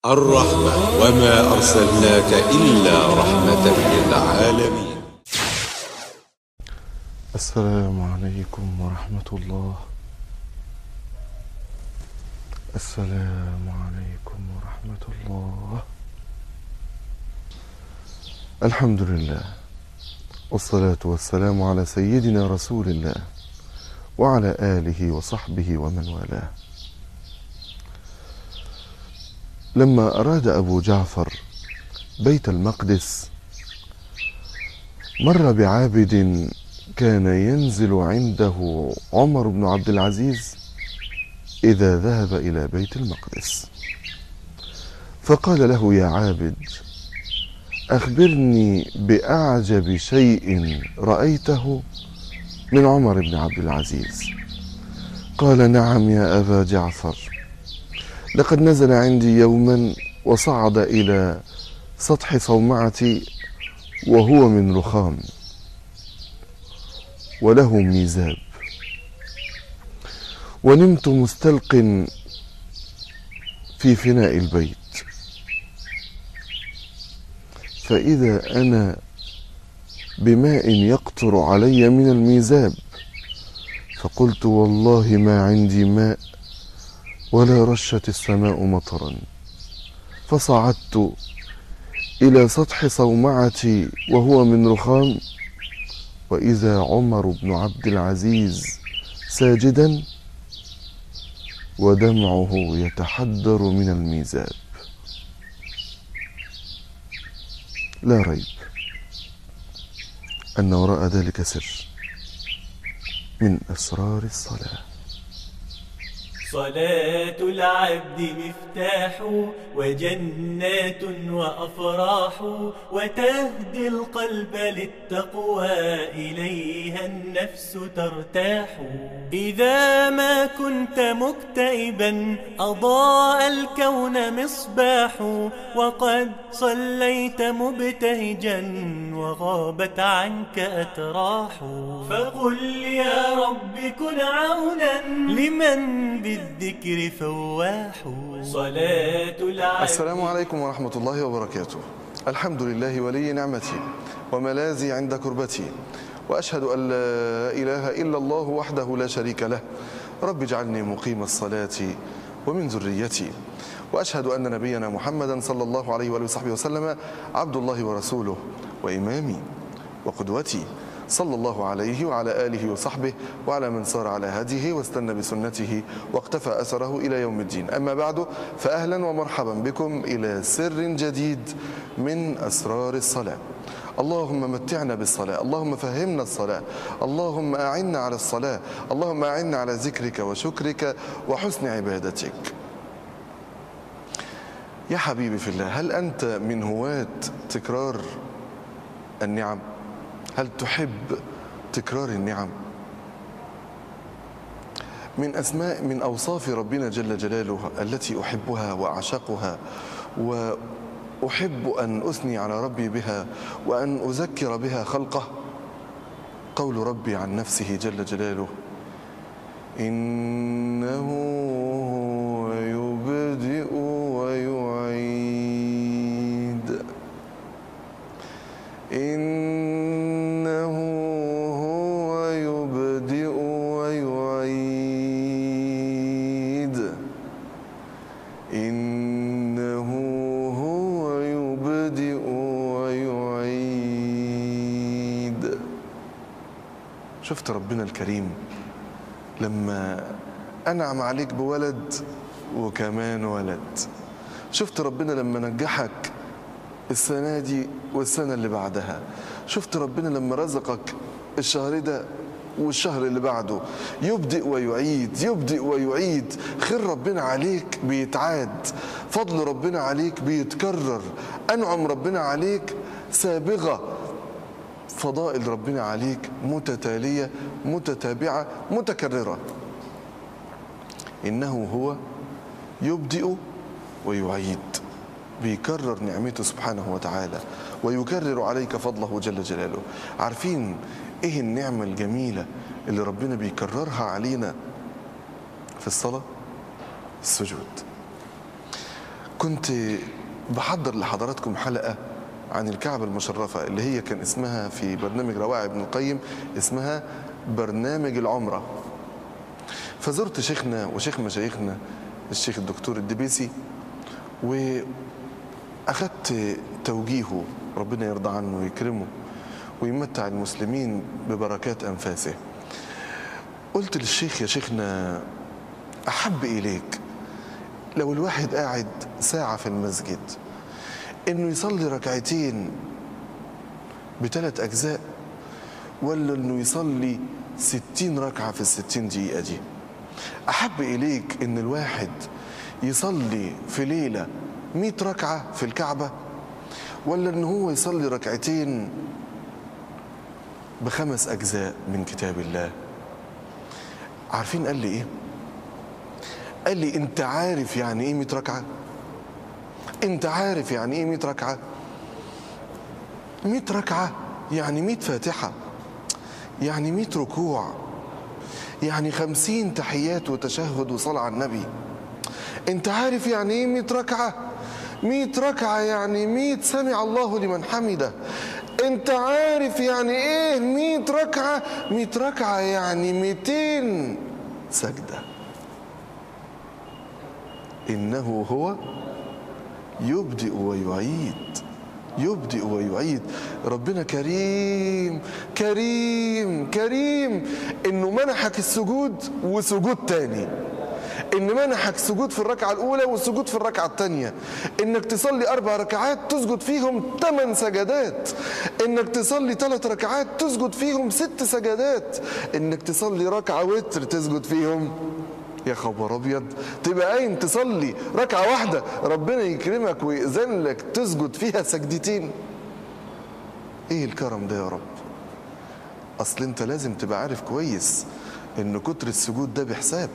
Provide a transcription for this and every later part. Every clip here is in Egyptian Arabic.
الرحمة وما أرسلناك إلا رحمة للعالمين السلام عليكم ورحمة الله السلام عليكم ورحمة الله الحمد لله والصلاة والسلام على سيدنا رسول الله وعلى آله وصحبه ومن والاه لما أراد أبو جعفر بيت المقدس مر بعابد كان ينزل عنده عمر بن عبد العزيز إذا ذهب إلى بيت المقدس فقال له يا عابد أخبرني بأعجب شيء رأيته من عمر بن عبد العزيز قال نعم يا أبا جعفر لقد نزل عندي يوما وصعد إلى سطح صومعتي وهو من رخام وله ميزاب ونمت مستلق في فناء البيت فإذا أنا بماء يقطر علي من الميزاب فقلت والله ما عندي ماء ولا رشت السماء مطرا فصعدت إلى سطح صومعتي وهو من رخام وإذا عمر بن عبد العزيز ساجدا ودمعه يتحدر من الميزاب لا ريب أن وراء ذلك سر من أسرار الصلاة صلاة العبد مفتاح وجنات وأفراح وتهدي القلب للتقوى إليها النفس ترتاح إذا ما كنت مكتئبا أضاء الكون مصباح وقد صليت مبتهجا وغابت عنك أتراح فقل يا رب كن عونا لمن بالذكر فواح صلاة العبد السلام عليكم ورحمة الله وبركاته الحمد لله ولي نعمتي وملاذي عند كربتي وأشهد أن لا إله إلا الله وحده لا شريك له رب اجعلني مقيم الصلاة ومن ذريتي وأشهد أن نبينا محمدا صلى الله عليه وآله وصحبه وسلم عبد الله ورسوله وإمامي وقدوتي صلى الله عليه وعلى آله وصحبه وعلى من صار على هديه واستنى بسنته واقتفى أثره إلى يوم الدين أما بعد فأهلا ومرحبا بكم إلى سر جديد من أسرار الصلاة اللهم متعنا بالصلاة اللهم فهمنا الصلاة اللهم أعنا على الصلاة اللهم أعنا على ذكرك وشكرك وحسن عبادتك يا حبيبي في الله هل أنت من هواة تكرار النعم هل تحب تكرار النعم من أسماء من أوصاف ربنا جل جلاله التي أحبها وأعشقها وأحب أن أثني على ربي بها وأن أذكر بها خلقه قول ربي عن نفسه جل جلاله إنه هو يبدئ ويعيد إنه هو يبدئ ويعيد إنه هو يبدئ ويعيد شفت ربنا الكريم لما أنعم عليك بولد وكمان ولد شفت ربنا لما نجحك السنة دي والسنة اللي بعدها شفت ربنا لما رزقك الشهر ده والشهر اللي بعده يبدئ ويعيد يبدئ ويعيد خير ربنا عليك بيتعاد فضل ربنا عليك بيتكرر أنعم ربنا عليك سابغة فضائل ربنا عليك متتالية متتابعة متكررة إنه هو يبدئ ويعيد بيكرر نعمته سبحانه وتعالى ويكرر عليك فضله جل جلاله عارفين ايه النعمة الجميلة اللي ربنا بيكررها علينا في الصلاة السجود كنت بحضر لحضراتكم حلقة عن الكعبة المشرفة اللي هي كان اسمها في برنامج روائع ابن القيم اسمها برنامج العمرة فزرت شيخنا وشيخ مشايخنا الشيخ الدكتور الدبيسي وأخذت توجيهه ربنا يرضى عنه ويكرمه ويمتع المسلمين ببركات أنفاسه قلت للشيخ يا شيخنا أحب إليك لو الواحد قاعد ساعة في المسجد إنه يصلي ركعتين بثلاث أجزاء ولا إنه يصلي ستين ركعة في الستين دقيقة دي أحب إليك إن الواحد يصلي في ليلة مئة ركعة في الكعبة ولا إن هو يصلي ركعتين بخمس أجزاء من كتاب الله عارفين قال لي إيه؟ قال لي أنت عارف يعني إيه 100 ركعة؟ أنت عارف يعني إيه 100 ركعة؟ 100 ركعة يعني 100 فاتحة يعني 100 ركوع يعني 50 تحيات وتشهد وصلاة على النبي أنت عارف يعني إيه 100 ركعة؟ 100 ركعة يعني 100 سمع الله لمن حمده انت عارف يعني ايه 100 ركعة 100 ركعة يعني 200 سجدة انه هو يبدئ ويعيد يبدئ ويعيد ربنا كريم كريم كريم انه منحك السجود وسجود تاني ان منحك سجود في الركعه الاولى وسجود في الركعه الثانيه انك تصلي اربع ركعات تسجد فيهم ثمان سجدات انك تصلي ثلاث ركعات تسجد فيهم ست سجدات انك تصلي ركعه وتر تسجد فيهم يا خبر ابيض تبقى قايم تصلي ركعه واحده ربنا يكرمك ويأذن لك تسجد فيها سجدتين ايه الكرم ده يا رب اصل انت لازم تبقى عارف كويس ان كتر السجود ده بحساب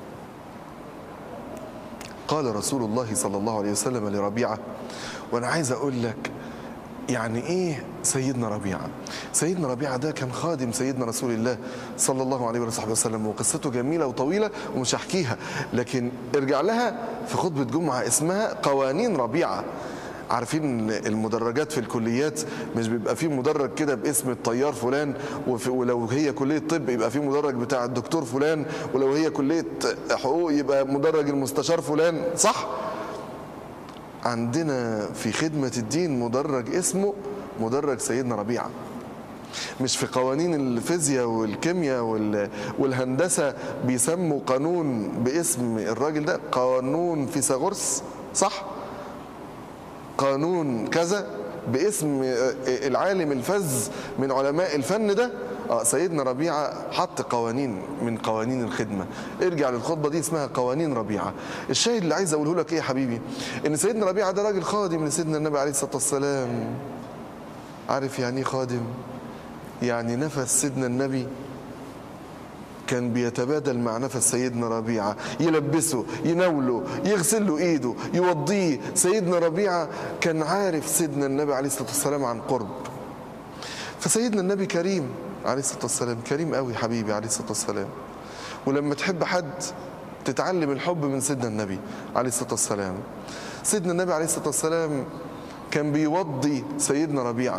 قال رسول الله صلى الله عليه وسلم لربيعة وأنا عايز أقول لك يعني إيه سيدنا ربيعة سيدنا ربيعة ده كان خادم سيدنا رسول الله صلى الله عليه وصحبه وسلم وقصته جميلة وطويلة ومش هحكيها لكن ارجع لها في خطبة جمعة اسمها قوانين ربيعة عارفين المدرجات في الكليات مش بيبقى فيه مدرج كده باسم الطيار فلان وفي ولو هي كليه طب يبقى فيه مدرج بتاع الدكتور فلان ولو هي كليه حقوق يبقى مدرج المستشار فلان صح عندنا في خدمه الدين مدرج اسمه مدرج سيدنا ربيعه مش في قوانين الفيزياء والكيمياء وال- والهندسه بيسموا قانون باسم الراجل ده قانون فيثاغورس صح قانون كذا باسم العالم الفذ من علماء الفن ده اه سيدنا ربيعه حط قوانين من قوانين الخدمه ارجع للخطبه دي اسمها قوانين ربيعه الشاهد اللي عايز اقوله لك ايه يا حبيبي ان سيدنا ربيعه ده راجل خادم لسيدنا النبي عليه الصلاه والسلام عارف يعني ايه خادم يعني نفس سيدنا النبي كان بيتبادل مع نفس سيدنا ربيعة يلبسه يناوله يغسل له ايده يوضيه سيدنا ربيعة كان عارف سيدنا النبي عليه الصلاة والسلام عن قرب فسيدنا النبي كريم عليه الصلاة والسلام كريم قوي حبيبي عليه الصلاة والسلام ولما تحب حد تتعلم الحب من سيدنا النبي عليه الصلاة والسلام سيدنا النبي عليه الصلاة والسلام كان بيوضي سيدنا ربيعه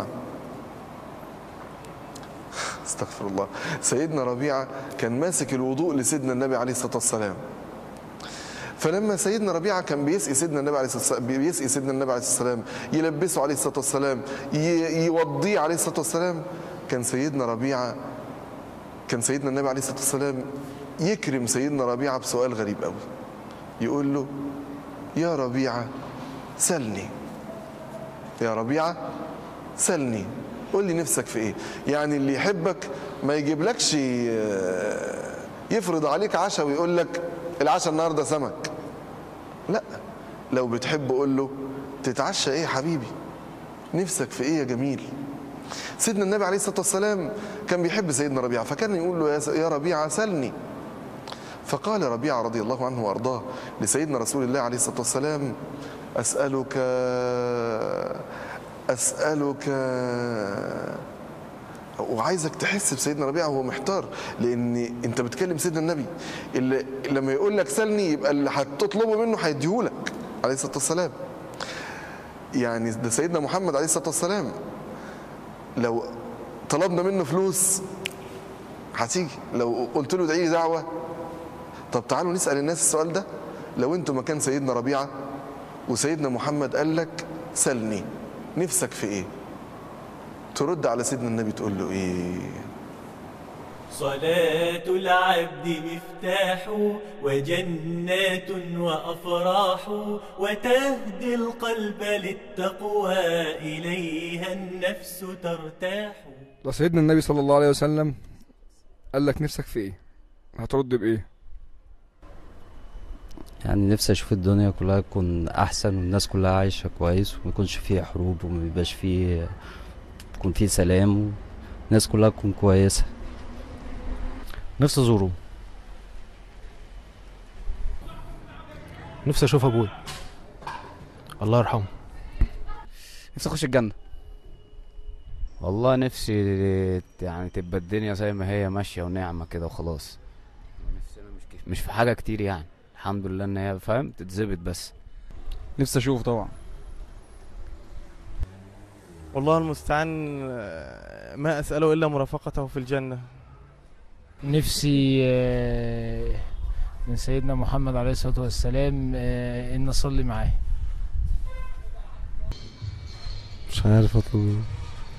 استغفر الله سيدنا ربيعة كان ماسك الوضوء لسيدنا النبي عليه الصلاة والسلام فلما سيدنا ربيعة كان بيسقي سيدنا النبي عليه الصلاة والسلام بيسقي سيدنا النبي عليه الصلاة والسلام يلبسه عليه الصلاة والسلام ي- يوضيه عليه الصلاة والسلام كان سيدنا ربيعة كان سيدنا النبي عليه الصلاة والسلام يكرم سيدنا ربيعة بسؤال غريب قوي يقول له يا ربيعة سلني يا ربيعة سلني قول لي نفسك في ايه يعني اللي يحبك ما يجيبلكش آه، يفرض عليك عشاء ويقول لك العشاء النهارده سمك لا لو بتحب قول له تتعشى ايه يا حبيبي نفسك في ايه يا جميل سيدنا النبي عليه الصلاه والسلام كان بيحب سيدنا ربيعه فكان يقول له يا س- يا ربيعه سلني فقال ربيعه رضي الله عنه وارضاه لسيدنا رسول الله عليه الصلاه والسلام اسالك اسالك وعايزك تحس بسيدنا ربيعه وهو محتار لان انت بتكلم سيدنا النبي اللي لما يقول لك سلني يبقى اللي هتطلبه منه هيديهولك عليه الصلاه والسلام يعني ده سيدنا محمد عليه الصلاة والسلام لو طلبنا منه فلوس هتيجي لو قلت له ادعي لي دعوة طب تعالوا نسأل الناس السؤال ده لو انتوا مكان سيدنا ربيعة وسيدنا محمد قال لك سلني نفسك في ايه ترد على سيدنا النبي تقول له ايه صلاة العبد مفتاح وجنات وأفراح وتهدي القلب للتقوى إليها النفس ترتاح لو سيدنا النبي صلى الله عليه وسلم قال لك نفسك في ايه هترد بايه يعني نفسي اشوف الدنيا كلها تكون احسن والناس كلها عايشه كويس وما يكونش فيه حروب وما يبقاش فيه يكون فيه سلام والناس كلها تكون كويسه نفسي ازوره نفسي اشوف ابوي الله يرحمه نفسي اخش الجنه والله نفسي يعني تبقى الدنيا زي ما هي ماشيه ونعمه كده وخلاص نفسي انا مش كيف- مش في حاجه كتير يعني الحمد لله ان هي فاهم تتظبط بس نفسي اشوف طبعا والله المستعان آه، ما أسأله إلا مرافقته في الجنة نفسي آه، من سيدنا محمد عليه الصلاة والسلام آه، إن أصلي معاه مش عارف اطلب ايه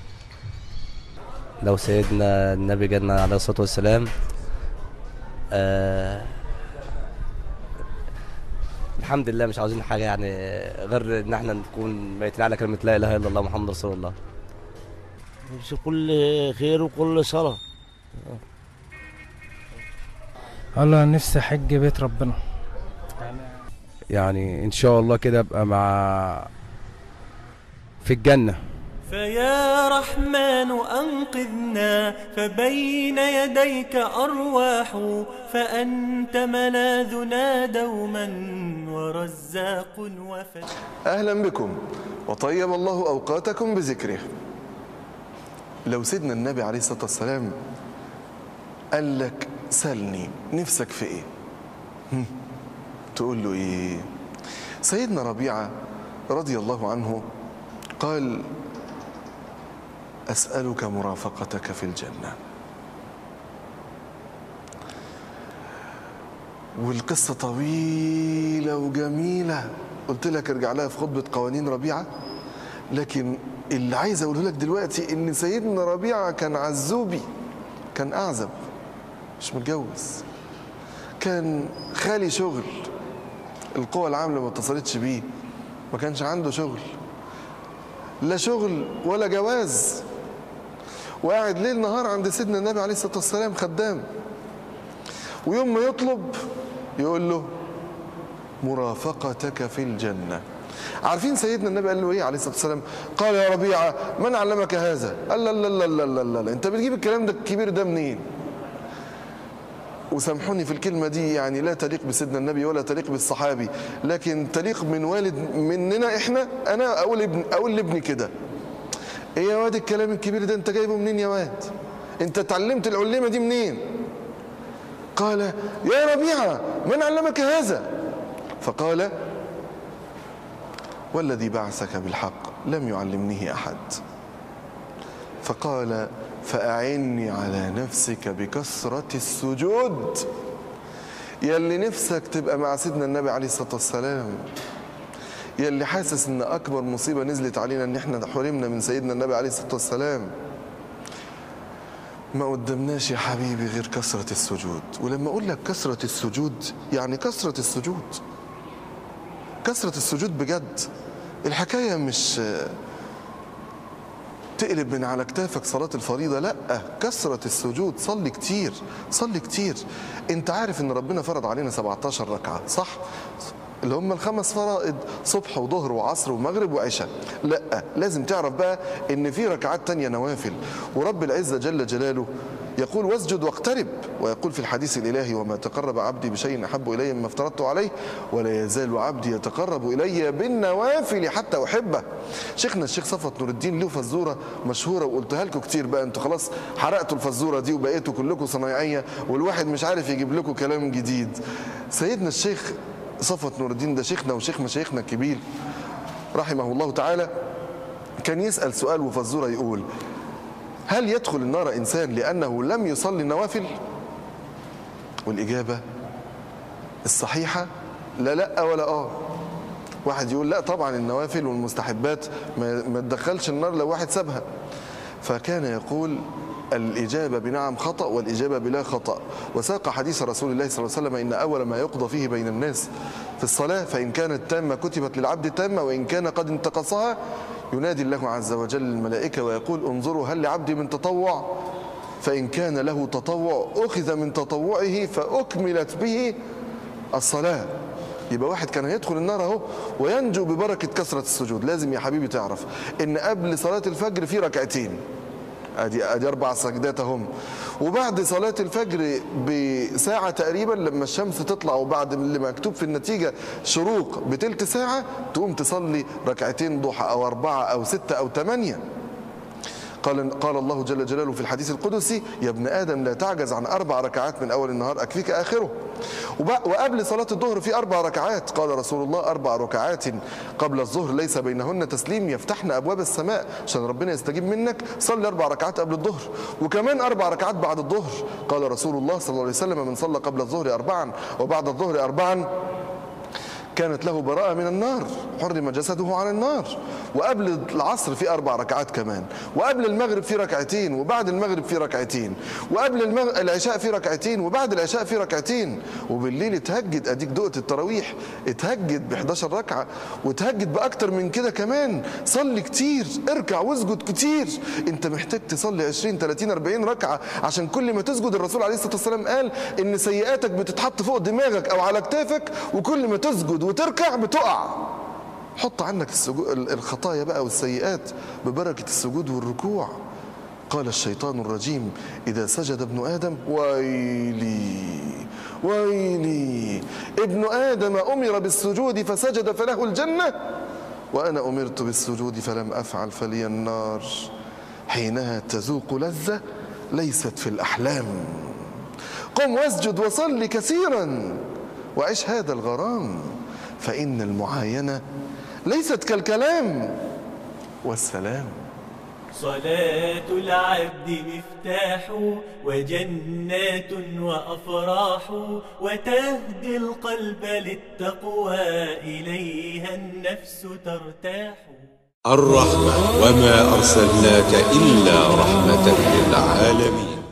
لو سيدنا النبي جالنا عليه الصلاه والسلام آه الحمد لله مش عاوزين حاجه يعني غير ان احنا نكون ميتين على كلمه لا اله الا الله محمد رسول الله نفسي كل خير وكل صلاة الله نفسي حج بيت ربنا يعني ان شاء الله كده ابقى مع في الجنه فيا رحمن أنقذنا فبين يديك أرواح فأنت ملاذنا دوما ورزاق وفتح أهلا بكم وطيب الله أوقاتكم بذكره لو سيدنا النبي عليه الصلاة والسلام قال لك سلني نفسك في إيه هم، تقول له إيه سيدنا ربيعة رضي الله عنه قال أسألك مرافقتك في الجنة والقصة طويلة وجميلة قلت لك ارجع لها في خطبة قوانين ربيعة لكن اللي عايز اقوله لك دلوقتي ان سيدنا ربيعة كان عزوبي كان اعزب مش متجوز كان خالي شغل القوى العاملة ما اتصلتش بيه ما كانش عنده شغل لا شغل ولا جواز وقاعد ليل نهار عند سيدنا النبي عليه الصلاة والسلام خدام ويوم ما يطلب يقول له مرافقتك في الجنة عارفين سيدنا النبي قال له ايه عليه الصلاه والسلام قال يا ربيعه من علمك هذا قال لا لا لا لا لا لا, لا. انت بتجيب الكلام ده الكبير ده منين وسامحوني في الكلمه دي يعني لا تليق بسيدنا النبي ولا تليق بالصحابي لكن تليق من والد مننا احنا انا اقول ابن اقول لابني كده ايه يا واد الكلام الكبير ده انت جايبه منين يا واد انت اتعلمت العلمه دي منين قال يا ربيعه من علمك هذا فقال والذي بعثك بالحق لم يعلمنيه احد فقال فاعني على نفسك بكثره السجود يلي نفسك تبقى مع سيدنا النبي عليه الصلاه والسلام يلي حاسس ان اكبر مصيبه نزلت علينا ان احنا حرمنا من سيدنا النبي عليه الصلاه والسلام ما قدمناش يا حبيبي غير كثره السجود ولما اقول لك كثره السجود يعني كثره السجود كثرة السجود بجد الحكاية مش تقلب من على كتافك صلاة الفريضة لا كثرة السجود صلي كتير صلي كتير انت عارف ان ربنا فرض علينا 17 ركعة صح اللي هم الخمس فرائض صبح وظهر وعصر ومغرب وعشاء لا لازم تعرف بقى ان في ركعات تانية نوافل ورب العزة جل جلاله يقول واسجد واقترب ويقول في الحديث الإلهي وما تقرب عبدي بشيء أحب إلي مما افترضت عليه ولا يزال عبدي يتقرب إلي بالنوافل حتى أحبه شيخنا الشيخ صفوت نور الدين له فزورة مشهورة وقلتها لكم كتير بقى انتوا خلاص حرقتوا الفزورة دي وبقيتوا كلكم صنايعية والواحد مش عارف يجيب لكم كلام جديد سيدنا الشيخ صفوت نور الدين ده شيخنا وشيخ مشايخنا الكبير رحمه الله تعالى كان يسأل سؤال وفزورة يقول هل يدخل النار إنسان لأنه لم يصلي النوافل والإجابة الصحيحة لا لا ولا آه واحد يقول لا طبعا النوافل والمستحبات ما ما تدخلش النار لو واحد سابها فكان يقول الإجابة بنعم خطأ والإجابة بلا خطأ وساق حديث رسول الله صلى الله عليه وسلم إن أول ما يقضى فيه بين الناس في الصلاة فإن كانت تامة كتبت للعبد تامة وإن كان قد انتقصها ينادي الله عز وجل الملائكة ويقول انظروا هل لعبدي من تطوع فإن كان له تطوع أخذ من تطوعه فأكملت به الصلاة يبقى واحد كان هيدخل النار اهو وينجو ببركة كثرة السجود لازم يا حبيبي تعرف ان قبل صلاة الفجر في ركعتين ادي ادي اربع سجدات اهم وبعد صلاه الفجر بساعه تقريبا لما الشمس تطلع وبعد اللي مكتوب في النتيجه شروق بتلت ساعه تقوم تصلي ركعتين ضحى او اربعه او سته او ثمانيه قال قال الله جل جلاله في الحديث القدسي يا ابن ادم لا تعجز عن اربع ركعات من اول النهار اكفيك اخره وب- وقبل صلاه الظهر في اربع ركعات قال رسول الله اربع ركعات قبل الظهر ليس بينهن تسليم يفتحن ابواب السماء عشان ربنا يستجيب منك صلي اربع ركعات قبل الظهر وكمان اربع ركعات بعد الظهر قال رسول الله صلى الله عليه وسلم من صلى قبل الظهر اربعا وبعد الظهر اربعا كانت له براءة من النار حرم جسده على النار وقبل العصر في أربع ركعات كمان وقبل المغرب في ركعتين وبعد المغرب في ركعتين وقبل المغ... العشاء في ركعتين وبعد العشاء في ركعتين وبالليل اتهجد أديك دقة التراويح اتهجد ب 11 ركعة وتهجد بأكتر من كده كمان صلي كتير اركع واسجد كتير انت محتاج تصلي 20 30 40 ركعة عشان كل ما تسجد الرسول عليه الصلاة والسلام قال ان سيئاتك بتتحط فوق دماغك او على كتافك وكل ما تسجد وتركع بتقع حط عنك السجو... الخطايا بقى والسيئات ببركة السجود والركوع قال الشيطان الرجيم إذا سجد ابن آدم ويلي ويلي ابن آدم أمر بالسجود فسجد فله الجنة وأنا أمرت بالسجود فلم أفعل فلي النار حينها تذوق لذة ليست في الأحلام قم واسجد وصل كثيرا وعش هذا الغرام فإن المعاينة ليست كالكلام والسلام صلاة العبد مفتاح وجنات وأفراح وتهدي القلب للتقوى إليها النفس ترتاح الرحمة وما أرسلناك إلا رحمة للعالمين